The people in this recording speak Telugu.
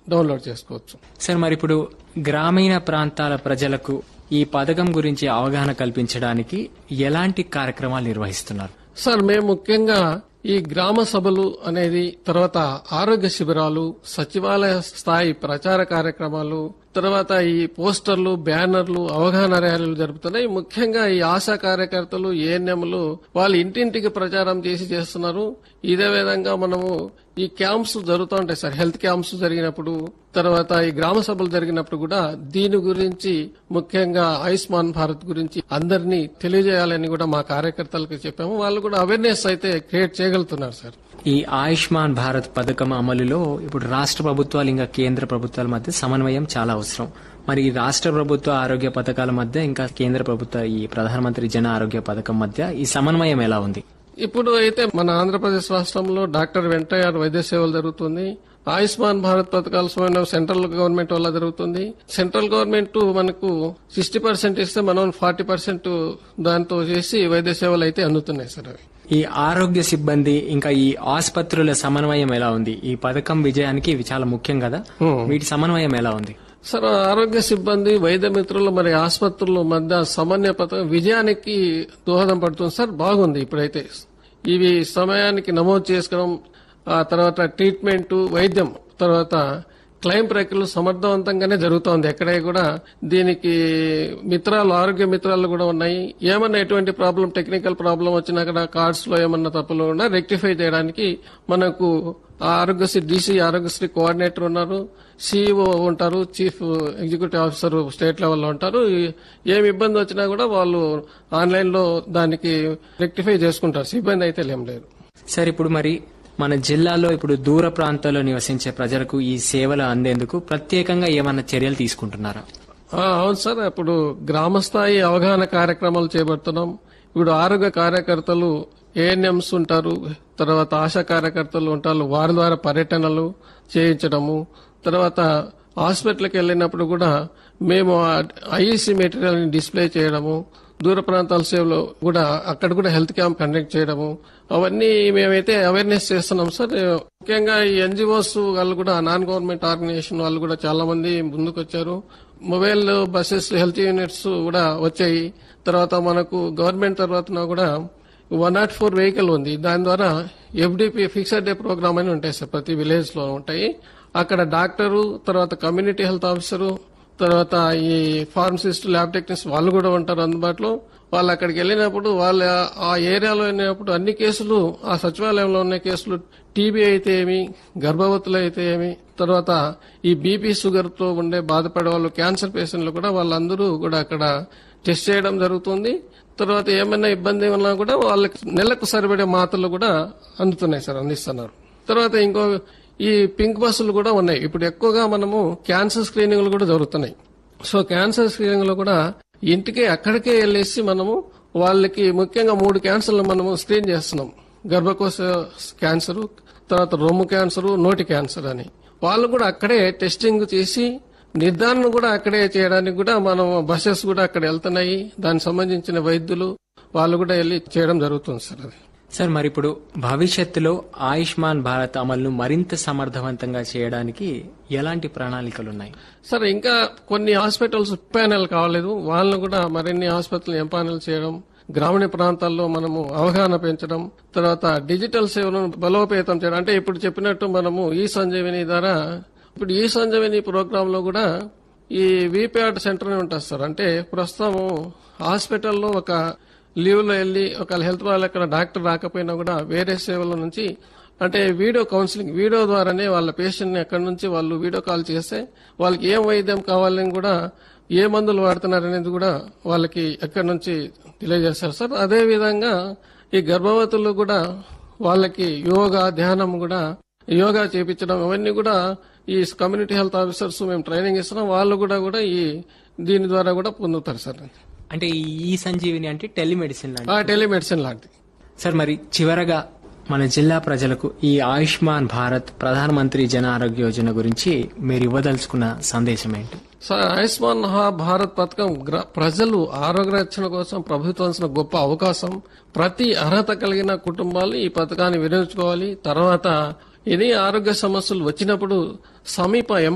డౌన్లోడ్ చేసుకోవచ్చు సార్ మరి ఇప్పుడు గ్రామీణ ప్రాంతాల ప్రజలకు ఈ పథకం గురించి అవగాహన కల్పించడానికి ఎలాంటి కార్యక్రమాలు నిర్వహిస్తున్నారు సార్ మేము ముఖ్యంగా ఈ గ్రామ సభలు అనేది తర్వాత ఆరోగ్య శిబిరాలు సచివాలయ స్థాయి ప్రచార కార్యక్రమాలు తర్వాత ఈ పోస్టర్లు బ్యానర్లు అవగాహన ర్యాలీలు జరుపుతున్నాయి ముఖ్యంగా ఈ ఆశా కార్యకర్తలు ఏఎన్ఎంలు వాళ్ళు ఇంటింటికి ప్రచారం చేసి చేస్తున్నారు ఇదే విధంగా మనము ఈ క్యాంప్స్ జరుగుతూ ఉంటాయి సార్ హెల్త్ క్యాంప్స్ జరిగినప్పుడు తర్వాత ఈ గ్రామ సభలు జరిగినప్పుడు కూడా దీని గురించి ముఖ్యంగా ఆయుష్మాన్ భారత్ గురించి అందరినీ తెలియజేయాలని కూడా మా కార్యకర్తలకు చెప్పాము వాళ్ళు కూడా అవేర్నెస్ అయితే క్రియేట్ చేయగలుగుతున్నారు సార్ ఈ ఆయుష్మాన్ భారత్ పథకం అమలులో ఇప్పుడు రాష్ట్ర ప్రభుత్వాలు ఇంకా కేంద్ర ప్రభుత్వాల మధ్య సమన్వయం చాలా అవసరం మరి ఈ రాష్ట్ర ప్రభుత్వ ఆరోగ్య పథకాల మధ్య ఇంకా కేంద్ర ప్రభుత్వ ఈ ప్రధానమంత్రి జన ఆరోగ్య పథకం మధ్య ఈ సమన్వయం ఎలా ఉంది ఇప్పుడు అయితే మన ఆంధ్రప్రదేశ్ రాష్ట్రంలో డాక్టర్ వెంటయ్య వైద్య సేవలు జరుగుతుంది ఆయుష్మాన్ భారత్ పథకాల సమయంలో సెంట్రల్ గవర్నమెంట్ వల్ల జరుగుతుంది సెంట్రల్ గవర్నమెంట్ మనకు సిక్స్టీ పర్సెంట్ ఇస్తే మనం ఫార్టీ పర్సెంట్ దాంతో చేసి వైద్య సేవలు అయితే అందుతున్నాయి సార్ అవి ఈ ఆరోగ్య సిబ్బంది ఇంకా ఈ ఆసుపత్రుల సమన్వయం ఎలా ఉంది ఈ పథకం విజయానికి ఇవి చాలా ముఖ్యం కదా వీటి సమన్వయం ఎలా ఉంది సార్ ఆరోగ్య సిబ్బంది వైద్య మిత్రులు మరి ఆసుపత్రుల మధ్య సమన్వయ పథకం విజయానికి దోహదం పడుతుంది సార్ బాగుంది ఇప్పుడైతే ఇవి సమయానికి నమోదు చేసుకోవడం ఆ తర్వాత ట్రీట్మెంట్ వైద్యం తర్వాత క్లెయిమ్ ప్రక్రియలు సమర్థవంతంగానే జరుగుతోంది ఎక్కడే కూడా దీనికి మిత్రాలు ఆరోగ్య మిత్రాలు కూడా ఉన్నాయి ఏమన్నా ఎటువంటి ప్రాబ్లం టెక్నికల్ ప్రాబ్లం వచ్చినా కూడా కార్డ్స్ లో ఏమన్నా తప్పులు ఉన్నా రెక్టిఫై చేయడానికి మనకు ఆరోగ్యశ్రీ డీసీ ఆరోగ్యశ్రీ కోఆర్డినేటర్ ఉన్నారు సిఇఓ ఉంటారు చీఫ్ ఎగ్జిక్యూటివ్ ఆఫీసర్ స్టేట్ లెవెల్లో ఉంటారు ఈ- ఏమి ఇబ్బంది వచ్చినా కూడా వాళ్ళు ఆన్లైన్ లో దానికి రెక్టిఫై చేసుకుంటారు ఇబ్బంది అయితే ఏం లేదు సార్ ఇప్పుడు మరి మన జిల్లాలో ఇప్పుడు దూర ప్రాంతాల్లో నివసించే ప్రజలకు ఈ సేవలు అందేందుకు ప్రత్యేకంగా ఏమన్నా చర్యలు తీసుకుంటున్నారా ఆ, అవును సార్ ఇప్పుడు గ్రామస్థాయి అవగాహన కార్యక్రమాలు చేపడుతున్నాం ఇప్పుడు ఆరోగ్య కార్యకర్తలు ఏఎన్ఎంస్ ఉంటారు తర్వాత ఆశా కార్యకర్తలు ఉంటారు వారి ద్వారా పర్యటనలు చేయించడము తర్వాత హాస్పిటల్కి వెళ్ళినప్పుడు కూడా మేము ఐఈసీ మెటీరియల్ ని డిస్ప్లే చేయడము దూర ప్రాంతాల సేవలో కూడా అక్కడ కూడా హెల్త్ క్యాంప్ కండక్ట్ చేయడము అవన్నీ మేమైతే అవేర్నెస్ చేస్తున్నాం సార్ ముఖ్యంగా ఈ ఎన్జిఓస్ వాళ్ళు కూడా నాన్ గవర్నమెంట్ ఆర్గనైజేషన్ వాళ్ళు కూడా చాలా మంది ముందుకు వచ్చారు మొబైల్ బస్సెస్ హెల్త్ యూనిట్స్ కూడా వచ్చాయి తర్వాత మనకు గవర్నమెంట్ తర్వాత కూడా వన్ నాట్ ఫోర్ వెహికల్ ఉంది దాని ద్వారా ఎఫ్డిపి ఫిక్స్డ్ డే ప్రోగ్రామ్ అని ఉంటాయి సార్ ప్రతి విలేజ్ లో ఉంటాయి అక్కడ డాక్టరు తర్వాత కమ్యూనిటీ హెల్త్ ఆఫీసరు తర్వాత ఈ ఫార్మసిస్ట్ ల్యాబ్ టెక్నీషియన్స్ వాళ్ళు కూడా ఉంటారు అందుబాటులో వాళ్ళు అక్కడికి వెళ్ళినప్పుడు వాళ్ళ ఆ ఏరియాలో వెళ్ళినప్పుడు అన్ని కేసులు ఆ సచివాలయంలో ఉన్న కేసులు టీబీ అయితే ఏమి గర్భవతులు అయితే ఏమి తర్వాత ఈ బీపీ షుగర్ తో ఉండే బాధపడే వాళ్ళు క్యాన్సర్ పేషెంట్లు కూడా వాళ్ళందరూ కూడా అక్కడ టెస్ట్ చేయడం జరుగుతుంది తర్వాత ఏమైనా ఇబ్బంది ఉన్నా కూడా వాళ్ళకి నెలకు సరిపడే మాత్రలు కూడా అందుతున్నాయి సార్ అందిస్తున్నారు తర్వాత ఇంకో ఈ పింక్ బస్సులు కూడా ఉన్నాయి ఇప్పుడు ఎక్కువగా మనము క్యాన్సర్ స్క్రీనింగ్లు కూడా జరుగుతున్నాయి సో క్యాన్సర్ స్క్రీనింగ్ లో కూడా ఇంటికే అక్కడికే వెళ్ళేసి మనము వాళ్ళకి ముఖ్యంగా మూడు క్యాన్సర్లు మనము స్క్రీన్ చేస్తున్నాం గర్భకోశ క్యాన్సర్ తర్వాత రొమ్ము క్యాన్సర్ నోటి క్యాన్సర్ అని వాళ్ళు కూడా అక్కడే టెస్టింగ్ చేసి నిర్ధారణ కూడా అక్కడే చేయడానికి కూడా మనం బస్సెస్ కూడా అక్కడ వెళ్తున్నాయి దానికి సంబంధించిన వైద్యులు వాళ్ళు కూడా వెళ్ళి చేయడం జరుగుతుంది సార్ అది సార్ మరి ఇప్పుడు భవిష్యత్తులో ఆయుష్మాన్ భారత్ అమలును మరింత సమర్థవంతంగా చేయడానికి ఎలాంటి ప్రణాళికలు ఉన్నాయి సార్ ఇంకా కొన్ని హాస్పిటల్స్ ప్యానెల్ కావలేదు వాళ్ళని కూడా మరిన్ని హాస్పిటల్ ఎంపానల్ చేయడం గ్రామీణ ప్రాంతాల్లో మనము అవగాహన పెంచడం తర్వాత డిజిటల్ సేవలను బలోపేతం చేయడం అంటే ఇప్పుడు చెప్పినట్టు మనము ఈ సంజీవిని ద్వారా ఇప్పుడు ఈ సంజీవిని ప్రోగ్రామ్ లో కూడా ఈ వీపీఆర్ సెంటర్ అని ఉంటుంది సార్ అంటే ప్రస్తుతం హాస్పిటల్లో ఒక లీవ్ లో వెళ్ళి ఒక హెల్త్ వాళ్ళు అక్కడ డాక్టర్ రాకపోయినా కూడా వేరే సేవల నుంచి అంటే వీడియో కౌన్సిలింగ్ వీడియో ద్వారానే వాళ్ళ పేషెంట్ ని ఎక్కడి నుంచి వాళ్ళు వీడియో కాల్ చేస్తే వాళ్ళకి ఏం వైద్యం కావాలని కూడా ఏ మందులు వాడుతున్నారు అనేది కూడా వాళ్ళకి ఎక్కడి నుంచి తెలియజేస్తారు సార్ అదే విధంగా ఈ గర్భవతులు కూడా వాళ్ళకి యోగా ధ్యానం కూడా యోగా చేపించడం అవన్నీ కూడా ఈ కమ్యూనిటీ హెల్త్ ఆఫీసర్స్ మేము ట్రైనింగ్ ఇస్తున్నాం వాళ్ళు కూడా కూడా ఈ దీని ద్వారా కూడా పొందుతారు సార్ అంటే ఈ ఈ సంజీవిని అంటే టెలిమెడిసిన్ లాంటి ఆ టెలిమెడిసిన్ లాంటిది సార్ మరి చివరగా మన జిల్లా ప్రజలకు ఈ ఆయుష్మాన్ భారత్ ప్రధానమంత్రి జన ఆరోగ్య యోజన గురించి మీరు ఇవ్వదలుచుకున్న సందేశం ఏంటి సార్ ఆయుష్మాన్ హా- భారత్ పథకం గ్ర- ప్రజలు ఆరోగ్య రక్షణ కోసం ప్రభుత్వం ఇచ్చిన గొప్ప అవకాశం ప్రతి అర్హత కలిగిన కుటుంబాలు ఈ పథకాన్ని వినియోగించుకోవాలి తర్వాత ఇది ఆరోగ్య సమస్యలు వచ్చినప్పుడు సమీప